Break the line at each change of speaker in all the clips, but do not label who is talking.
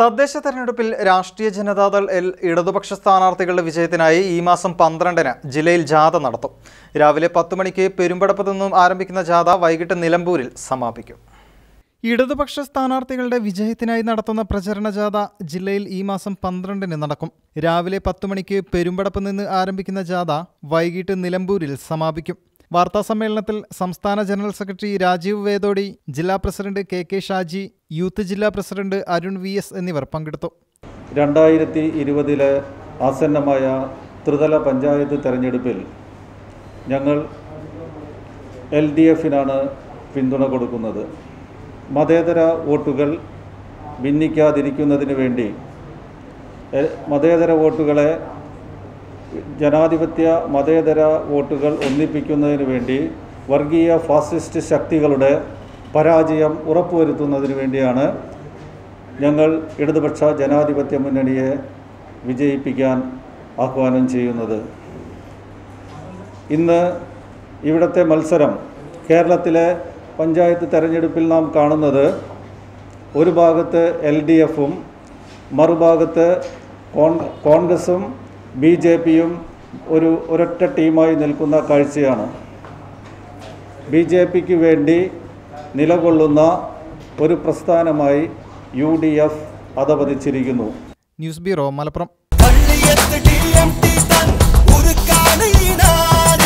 തദ്ദേശ തെരഞ്ഞെടുപ്പിൽ രാഷ്ട്രീയ ജനതാദൾ എൽ ഇടതുപക്ഷ സ്ഥാനാർത്ഥികളുടെ വിജയത്തിനായി ഈ മാസം പന്ത്രണ്ടിന് ജില്ലയിൽ ജാഥ നടത്തും രാവിലെ പത്ത് മണിക്ക് പെരുമ്പടപ്പത്ത് നിന്നും ആരംഭിക്കുന്ന ജാഥ വൈകിട്ട് നിലമ്പൂരിൽ സമാപിക്കും ഇടതുപക്ഷ സ്ഥാനാർത്ഥികളുടെ വിജയത്തിനായി നടത്തുന്ന പ്രചരണ ജാഥ ജില്ലയിൽ ഈ മാസം പന്ത്രണ്ടിന് നടക്കും രാവിലെ പത്ത് മണിക്ക് പെരുമ്പടപ്പ് നിന്ന് ആരംഭിക്കുന്ന ജാഥ വൈകിട്ട് നിലമ്പൂരിൽ സമാപിക്കും വാർത്താ സമ്മേളനത്തിൽ സംസ്ഥാന ജനറൽ സെക്രട്ടറി രാജീവ് വേദോടി ജില്ലാ president K K Shaji youth ജില്ലാ പ്രസിഡന്റ് അരുൺ വി എസ് എന്നിവർ പങ്കെടുത്തു
രണ്ടായിരത്തി ഇരുപതിലെ ആസന്നമായ ത്രിതല പഞ്ചായത്ത് തെരഞ്ഞെടുപ്പിൽ ഞങ്ങൾ എൽ ഡി എഫിനാണ് പിന്തുണ കൊടുക്കുന്നത് മതേതര വോട്ടുകൾ ഭിന്നിക്കാതിരിക്കുന്നതിന് വേണ്ടി എ- മതേതര വോട്ടുകളെ ജനാധിപത്യ മതേതര വോട്ടുകൾ ഒന്നിപ്പിക്കുന്നതിന് വേണ്ടി വർഗീയ ഫാസിസ്റ്റ് ശക്തികളുടെ പരാജയം ഉറപ്പുവരുത്തുന്നതിന് വേണ്ടിയാണ് ഞങ്ങൾ ഇടതുപക്ഷ ജനാധിപത്യ മുന്നണിയെ വിജയിപ്പിക്കാൻ ആഹ്വാനം ചെയ്യുന്നത് ഇന്ന് ഇവിടുത്തെ മത്സരം കേരളത്തിലെ പഞ്ചായത്ത് തെരഞ്ഞെടുപ്പിൽ നാം കാണുന്നത് ഒരു ഭാഗത്ത് എൽ ഡി എഫും മറുഭാഗത്ത് കോൺ കോൺഗ്രസും ബി ജെ പിയും ഒരു ഒരൊറ്റ ടീമായി നിൽക്കുന്ന കാഴ്ചയാണ് ബി ജെ പിക്ക് വേണ്ടി നിലകൊള്ളുന്ന ഒരു പ്രസ്ഥാനമായി യു ഡി എഫ് അധപതിച്ചിരിക്കുന്നു
news bureau Malappuram
Palliyath DMT തൻ ഉരുക്കാണ് ഈ നാട്.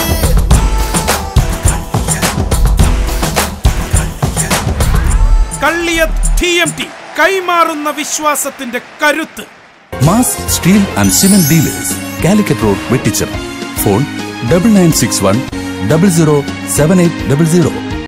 കള്ളിയ ടി എം ടി കൈമാറുന്ന വിശ്വാസത്തിന്റെ കരുത്ത്
mass steel and cement dealers Calicut road Vettichira phone double nine six one double zero seven eight double zero